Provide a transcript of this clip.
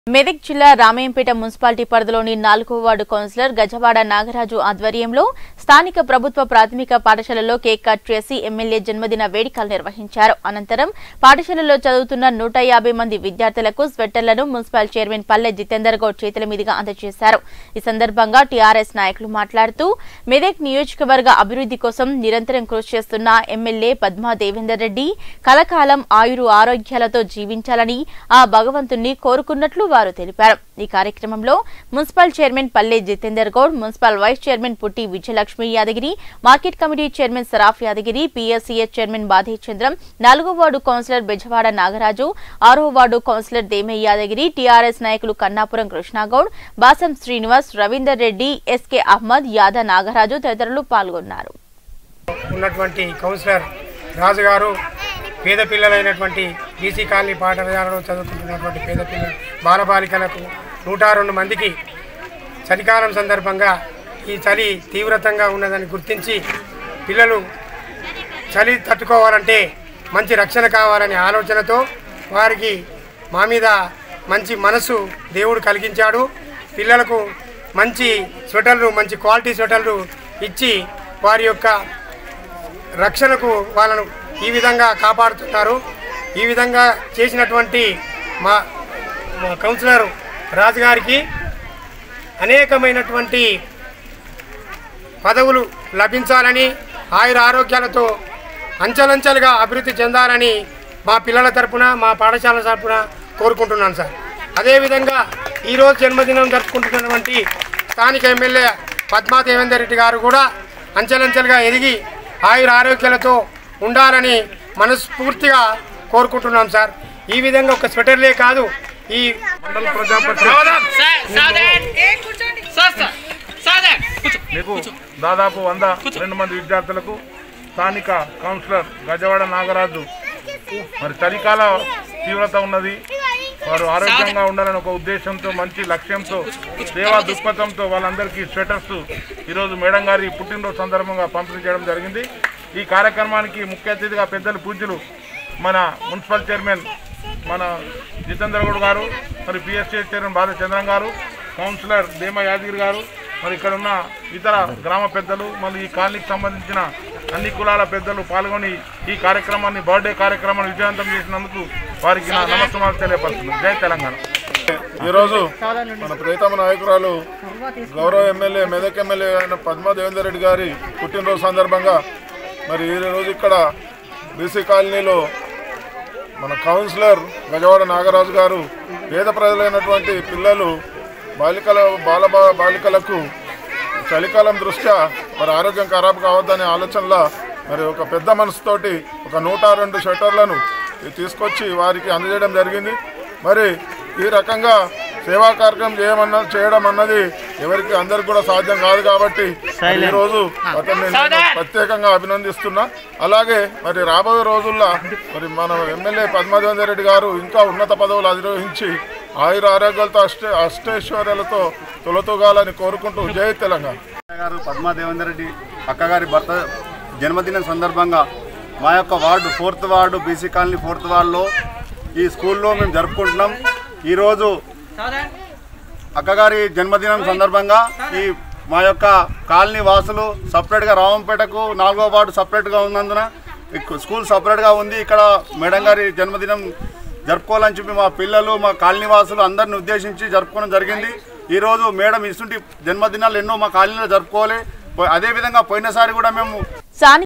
మెదక్ జిల్లా రామయ్యంపేట మున్సిపాలిటీ పరిధిలోని నాలుగో వార్డు కౌన్సిలర్ గజవాడ నాగరాజు ఆధ్వర్యంలో స్థానిక ప్రభుత్వ ప్రాథమిక పాఠశాలలో కేక్ కట్ చేసి ఎమ్మెల్యే జన్మదిన వేడుకలు నిర్వహించారు అనంతరం పాఠశాలలో చదువుతున్న నూట యాభై మంది విద్యార్థులకు స్వెట్టర్లను మున్సిపల్ చైర్మన్ పల్లె జితేందర్ గౌడ్ చేతుల మీదుగా అందజేశారు ఈ సందర్భంగా టీఆర్ఎస్ నాయకులు మాట్లాడుతూ మెదక్ నియోజకవర్గ అభివృద్ధి కోసం నిరంతరం కృషి చేస్తున్న ఎమ్మెల్యే పద్మా దేవేందర్ రెడ్డి కలకాలం ఆయురు ఆరోగ్యాలతో జీవించాలని ఆ భగవంతుణ్ణి కోరుకున్నట్లు వారు తెలిపారు ఈ కార్యక్రమంలో municipal chairman Palle Jitender Goud municipal vice chairman Putti Vijayalakshmi Yadagiri market committee chairman Saraf Yadagiri PSCS chairman Badhe Chandram నాలుగో వార్డు కౌన్సిలర్ బెజవాడ నాగరాజు ఆరో ward councillor Demayya Yadagiri TRS నాయకులు కన్నాపురం కృష్ణాగౌడ్ బాసం శ్రీనివాస్ రవీందర్ రెడ్డి ఎస్కే అహ్మద్ యాద నాగరాజు తదితరులు పాల్గొన్నారు ఉన్నటువంటి కౌన్సిలర్ రాజు గారు పేద పిల్లలైనటువంటి బీసీ కాలనీ పాఠశాలలో చదువుకుంటున్నటువంటి పేద పిల్లల బాలబాలికలకు నూట రెండు మందికి చలికాలం సందర్భంగా ఈ చలి తీవ్రతంగా ఉన్నదని గుర్తించి పిల్లలు చలి తట్టుకోవాలంటే మంచి రక్షణ కావాలనే ఆలోచనతో వారికి మా మీద మంచి మనసు దేవుడు కలిగించాడు పిల్లలకు మంచి స్వెటర్లు మంచి క్వాలిటీ స్వెటర్లు ఇచ్చి వారి యొక్క రక్షణకు వాళ్ళను ఈ విధంగా కాపాడుతున్నారు ఈ విధంగా చేసినటువంటి మా మా కౌన్సిలర్ రాజుగారికి అనేకమైనటువంటి పదవులు లభించాలని ఆయుర ఆరోగ్యాలతో అంచెలంచెలుగా అభివృద్ధి చెందాలని మా పిల్లల తరపున మా పాఠశాల తరపున కోరుకుంటున్నాను సార్ అదేవిధంగా ఈరోజు జన్మదినం జరుపుకుంటున్నటువంటి స్థానిక ఎమ్మెల్యే పద్మా దేవేందర్ రెడ్డి గారు కూడా అంచెలంచెలుగా ఎదిగి ఆయుర ఆరోగ్యాలతో ఉండాలని మనస్ఫూర్తిగా కోరుకుంటున్నాం సార్ ఈ విధంగా ఒక స్వెటర్లే కాదు ఈ మండల ప్రజాపతి మీకు దాదాపు వంద రెండు మంది విద్యార్థులకు స్థానిక కౌన్సిలర్ గజవాడ నాగరాజు మరి చలికాల తీవ్రత ఉన్నది వారు ఆరోగ్యంగా ఉండాలని ఒక ఉద్దేశంతో మంచి లక్ష్యంతో సేవా దృక్పథంతో వాళ్ళందరికీ స్వెటర్స్ ఈరోజు మేడం గారి పుట్టినరోజు సందర్భంగా పంపిణీ చేయడం జరిగింది ఈ కార్యక్రమానికి ముఖ్య అతిథిగా పెద్దలు పూజ్యులు మన మున్సిపల్ చైర్మన్ మన జితేంద్ర గౌడ్ గారు మరి పిఎస్సీ చైర్మన్ బాధ చంద్రం గారు కౌన్సిలర్ దేమ యాదగిరి గారు మరి ఇక్కడ ఉన్న ఇతర గ్రామ పెద్దలు మళ్ళీ ఈ కాలనీకి సంబంధించిన అన్ని కులాల పెద్దలు పాల్గొని ఈ కార్యక్రమాన్ని బర్త్డే కార్యక్రమాన్ని విజయవంతం చేసినందుకు వారికి నా నమస్కారాలు తెలియపరుస్తున్నాను జై తెలంగాణ ఈరోజు మన ప్రియతమ నాయకురాలు గౌరవ ఎమ్మెల్యే మెదక్ ఎమ్మెల్యే అయిన పద్మా దేవేందర్ రెడ్డి గారి పుట్టినరోజు సందర్భంగా మరి ఈ రోజు ఇక్కడ బీసీ కాలనీలో మన కౌన్సిలర్ గజవాడ నాగరాజు గారు పేద ప్రజలైనటువంటి పిల్లలు బాలికల బాల బా- బాలికలకు చలికాలం దృష్ట్యా మరి ఆరోగ్యం ఖరాబ్ కావద్దనే ఆలోచనలో మరి ఒక పెద్ద మనసుతోటి ఒక నూట రెండు షట్టర్లను తీసుకొచ్చి వారికి అందజేయడం జరిగింది మరి ఈ రకంగా సేవా కార్యక్రమం చేయమన్న చేయడం అన్నది ఎవరికి అందరికి కూడా సాధ్యం కాదు కాబట్టి మరి ఈ రోజు అతన్ని నేను ప్రత్యేకంగా అభినందిస్తున్నా అలాగే మరి రాబోయే రోజుల్లో మరి మన ఎమ్మెల్యే పద్మదేవేందర్ రెడ్డి గారు ఇంకా ఉన్నత పదవులు అధిరోహించి ఆయుర ఆరోగ్యాలతో అష్ట అష్టైశ్వర్యాలతో తొలతూగాలని కోరుకుంటూ జై తెలంగాణ గారు పద్మా దేవేందర్ రెడ్డి అక్కగారి భర్త జన్మదినం సందర్భంగా మా యొక్క ward fourth ward BC colony fourth వార్డులో ఈ స్కూల్లో మేము జరుపుకుంటున్నాం ఈరోజు అక్కగారి జన్మదినం సందర్భంగా ఈ మా యొక్క కాలనీ వాసులు సపరేట్గా రావంపేటకు నాలుగో వార్డు సపరేట్గా ఉన్నందున ఈ స్కూల్ సపరేట్గా ఉంది ఇక్కడ మేడం గారి జన్మదినం జరుపుకోవాలని చెప్పి మా పిల్లలు మా కాలనీ వాసులు అందరిని ఉద్దేశించి జరుపుకోవడం జరిగింది ఈరోజు మేడం ఇస్తుంటి జన్మదినాలు ఎన్నో మా కాలనీలో జరుపుకోవాలి పో- అదేవిధంగా పోయినసారి కూడా మేము స్థానిక